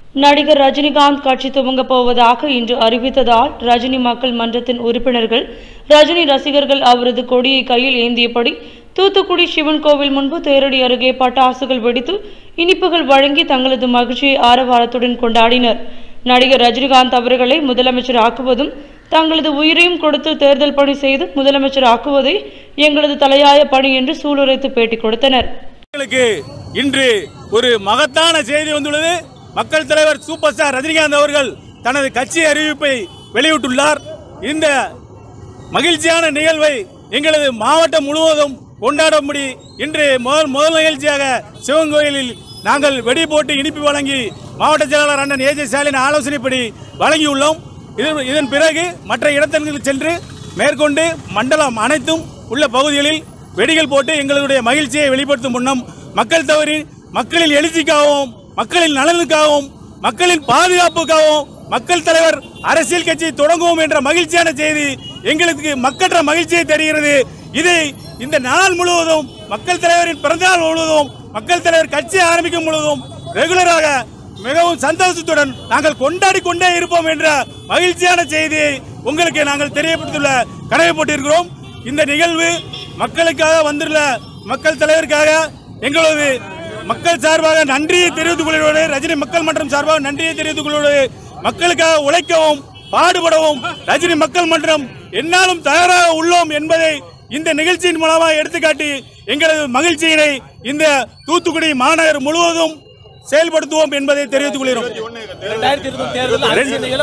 நடிகர் ரஜினிகாந்த் கட்சி துவங்கப் போவதாக இன்று அறிவித்ததால் ரஜினி மக்கள் மன்றத்தின் உறுப்பினர்கள் ரஜினி ரசிகர்கள் அவரது கொடியை கையில் ஏந்தியபடி தூத்துக்குடி சிவன் கோவில் முன்பு தேரடி அருகே பட்டாசுகள் வெடித்து இனிப்புகள் வழங்கி தங்களது மகிழ்ச்சியை ஆரவாரத்துடன் கொண்டாடினர் நடிகர் ரஜினிகாந்த் அவர்களை முதலமைச்சர் ஆக்குவதும் தங்களது உயிரையும் கொடுத்து தேர்தல் பணி செய்து முதலமைச்சர் ஆக்குவதே எங்களது தலையாய பணி என்று சூளுரைத்து பேட்டி கொடுத்தனர் மக்களுக்கு இன்று ஒரு மகத்தான செய்தி வந்துள்ளது மக்கள் தலைவர் சூப்பர் ஸ்டார் ரஜினிகாந்த் அவர்கள் தனது கட்சி அறிவிப்பை வெளியிட்டுள்ளார் இந்த மகிழ்ச்சியான நிகழ்வை எங்களது மாவட்டம் முழுவதும் கொண்டாடும்படி இன்று முதல் முதல் நிகழ்ச்சியாக சிவன் கோயிலில் நாங்கள் வெடி போட்டு இனிப்பு வழங்கி மாவட்ட செயலாளர் அண்ணன் ஏஜே ஸ்டாலின் ஆலோசனைப்படி வழங்கியுள்ளோம் இதன் இதன் பிறகு மற்ற இடத்திற்கு சென்று மேற்கொண்டு மண்டலம் அனைத்தும் உள்ள பகுதிகளில் வெடிகள் போட்டு எங்களுடைய மகிழ்ச்சியை வெளிப்படுத்தும் முன்னம் மக்கள் தவறி மக்களின் எழுச்சிக்காகவும் மக்களின் நலனுக்காகவும் மக்களின் பாதுகாப்புக்காகவும் மக்கள் தலைவர் அரசியல் கட்சி தொடங்குவோம் என்ற மகிழ்ச்சியான செய்தி எங்களுக்கு மக்கற்ற மகிழ்ச்சியை தருகிறது இதை இந்த நாள் முழுவதும் மக்கள் தலைவரின் பிறந்தநாள் முழுவதும் மக்கள் தலைவர் கட்சி ஆரம்பிக்கும் முழுவதும் ரெகுலராக மிகவும் சந்தோஷத்துடன் நாங்கள் கொண்டாடி கொண்டே இருப்போம் என்ற மகிழ்ச்சியான செய்தியை உங்களுக்கு நாங்கள் தெரியப்படுத்தியுள்ள கடமைப்பட்டிருக்கிறோம் இந்த நிகழ்வு மக்களுக்காக வந்துள்ள மக்கள் தலைவருக்காக எங்களது மக்கள் சார்பாக நன்றியை தெரிவித்துக் கொள்வோடு ரஜினி மக்கள் மன்றம் சார்பாக நன்றியை தெரிவித்துக் கொள்வோடு மக்களுக்காக உழைக்கவும் பாடுபடவும் ரஜினி மக்கள் மன்றம் என்னாலும் தயாராக உள்ளோம் என்பதை இந்த நிகழ்ச்சியின் மூலமாக எடுத்துக்காட்டி எங்களது மகிழ்ச்சியினை இந்த தூத்துக்குடி மாநகர் முழுவதும் செயல்படுத்துவோம் என்பதை தெரிவித்துக் கொள்கிறோம் ரெண்டாயிரத்தி இருபது தேர்தல் அரசியல்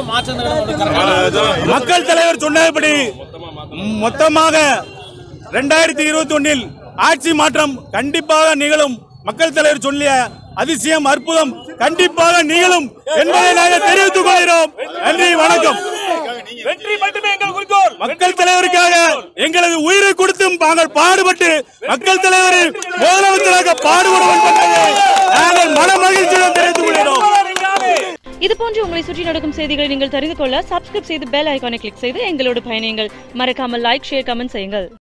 மாற்றம் மக்கள் தலைவர் சொன்னபடி மொத்தமாக ரெண்டாயிரத்தி இருபத்தி ஒன்னில் ஆட்சி மாற்றம் கண்டிப்பாக நிகழும் மக்கள் தலைவர் சொல்லிய அதிசயம் அற்புதம் கண்டிப்பாக நிகழும் என்பதை நாங்கள் தெரிவித்துக் கொள்கிறோம் நன்றி வணக்கம் வெற்றி மட்டுமே எங்கள் குறிக்கோள் மக்கள் தலைவருக்காக எங்களது உயிரை கொடுத்தும் நாங்கள் பாடுபட்டு மக்கள் தலைவரின் முதலமைச்சராக பாடுபடுவோம் என்பதை நாங்கள் மன மகிழ்ச்சியுடன் தெரிவித்துக் கொள்கிறோம் இதுபோன்று உங்களை சுற்றி நடக்கும் செய்திகளை நீங்கள் தெரிந்து கொள்ள சப்ஸ்கிரைப் செய்து பெல் ஐகானை கிளிக் செய்து எங்களோடு பயணியுங்கள் மறக்காமல் லைக் ஷேர் கமெண்ட் செய்யுங்கள்